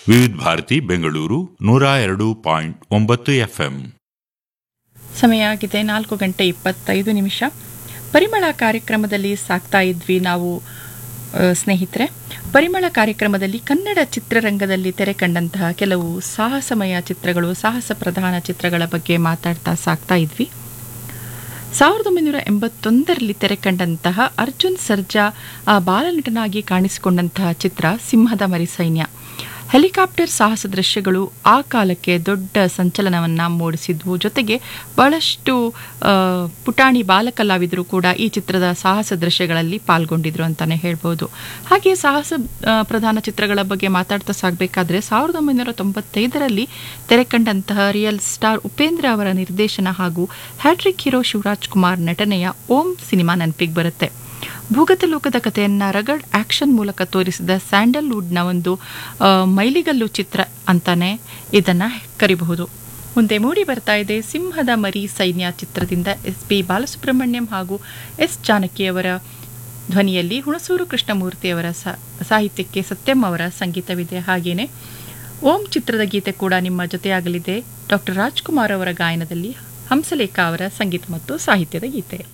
ವಿವಿಧ ಭಾರತಿ ಬೆಂಗಳೂರು ನೂರ ಎರಡು ಪಾಯಿಂಟ್ ಒಂಬತ್ತು ಎಫ್ಎಂ ಸಮಯ ಆಗಿದೆ ನಾಲ್ಕು ಗಂಟೆ ಇಪ್ಪತ್ತೈದು ನಿಮಿಷ ಪರಿಮಳ ಕಾರ್ಯಕ್ರಮದಲ್ಲಿ ಸಾಕ್ತಾ ಇದ್ವಿ ನಾವು ಆ, ಸ್ನೇಹಿತರೆ ಪರಿಮಳ ಕಾರ್ಯಕ್ರಮದಲ್ಲಿ ಕನ್ನಡ ಚಿತ್ರರಂಗದಲ್ಲಿ ತೆರೆ ಕಂಡಂತಹ ಕೆಲವು ಸಾಹಸಮಯ ಚಿತ್ರಗಳು ಸಾಹಸ ಪ್ರಧಾನ ಚಿತ್ರಗಳ ಬಗ್ಗೆ ಮಾತಾಡ್ತಾ ಸಾಕ್ತಾ ಇದ್ವಿ ಸಾವಿರದ ಒಂಬೈನೂರ ಎಂಬತ್ತೊಂದರಲ್ಲಿ ತೆರೆ ಕಂಡಂತಹ ಅರ್ಜುನ್ ಸರ್ಜಾ ಆ ಬಾಲನಟನಾಗಿ ಕಾಣಿಸಿಕೊಂಡಂತಹ ಚಿತ್ರ ಸಿಂಹದ ಮರಿ ಸೈನ್ಯ ಹೆಲಿಕಾಪ್ಟರ್ ಸಾಹಸ ದೃಶ್ಯಗಳು ಆ ಕಾಲಕ್ಕೆ ದೊಡ್ಡ ಸಂಚಲನವನ್ನ ಮೂಡಿಸಿದ್ವು ಜೊತೆಗೆ ಬಹಳಷ್ಟು ಆ, ಪುಟಾಣಿ ಬಾಲಕಲಾವಿದರು ಕೂಡ ಈ ಚಿತ್ರದ ಸಾಹಸ ದೃಶ್ಯಗಳಲ್ಲಿ ಪಾಲ್ಗೊಂಡಿದ್ರು ಅಂತಾನೆ ಹೇಳ್ಬೋದು ಹಾಗೆ ಸಾಹಸ ಆ, ಪ್ರಧಾನ ಚಿತ್ರಗಳ ಬಗ್ಗೆ ಮಾತಾಡ್ತಾ ಸಾಗಬೇಕಾದ್ರೆ ಸಾವಿರದ ಒಂಬೈನೂರ ತೊಂಬತ್ತೈದರಲ್ಲಿ ತೆರೆ ಕಂಡಂತಹ ರಿಯಲ್ ಸ್ಟಾರ್ ಉಪೇಂದ್ರ ಅವರ ನಿರ್ದೇಶನ ಹಾಗೂ ಹ್ಯಾಟ್ರಿಕ್ ಹೀರೋ ಶಿವರಾಜ್ ಕುಮಾರ್ ನಟನೆಯ ಓಂ ಸಿನಿಮಾ ನೆನಪಿಗೆ ಬರುತ್ತೆ ಭೂಗತ ಲೋಕದ ಕಥೆಯನ್ನ ರಗಡ್ ಆಕ್ಷನ್ ಮೂಲಕ ತೋರಿಸಿದ ಸ್ಯಾಂಡಲ್ವುಡ್ನ ಒಂದು ಆ, ಮೈಲಿಗಲ್ಲು ಚಿತ್ರ ಅಂತಾನೆ ಇದನ್ನ ಕರಿಬಹುದು ಮುಂದೆ ಮೂಡಿ ಬರ್ತಾ ಇದೆ ಸಿಂಹದ ಮರಿ ಸೈನ್ಯ ಚಿತ್ರದಿಂದ ಎಸ್ ಪಿ ಬಾಲಸುಬ್ರಹ್ಮಣ್ಯಂ ಹಾಗೂ ಎಸ್ ಜಾನಕಿಯವರ ಧ್ವನಿಯಲ್ಲಿ ಹುಣಸೂರು ಕೃಷ್ಣಮೂರ್ತಿಯವರ ಸಾ- ಸಾಹಿತ್ಯಕ್ಕೆ ಸತ್ಯಂ ಅವರ ಸಂಗೀತವಿದೆ ಹಾಗೇನೆ ಓಂ ಚಿತ್ರದ ಗೀತೆ ಕೂಡ ನಿಮ್ಮ ಜೊತೆಯಾಗಲಿದೆ ಡಾಕ್ಟರ್ ರಾಜ್ಕುಮಾರ್ ಅವರ ಗಾಯನದಲ್ಲಿ ಹಂಸಲೇಖ ಅವರ ಸಂಗೀತ ಮತ್ತು ಸಾಹಿತ್ಯದ ಗೀತೆ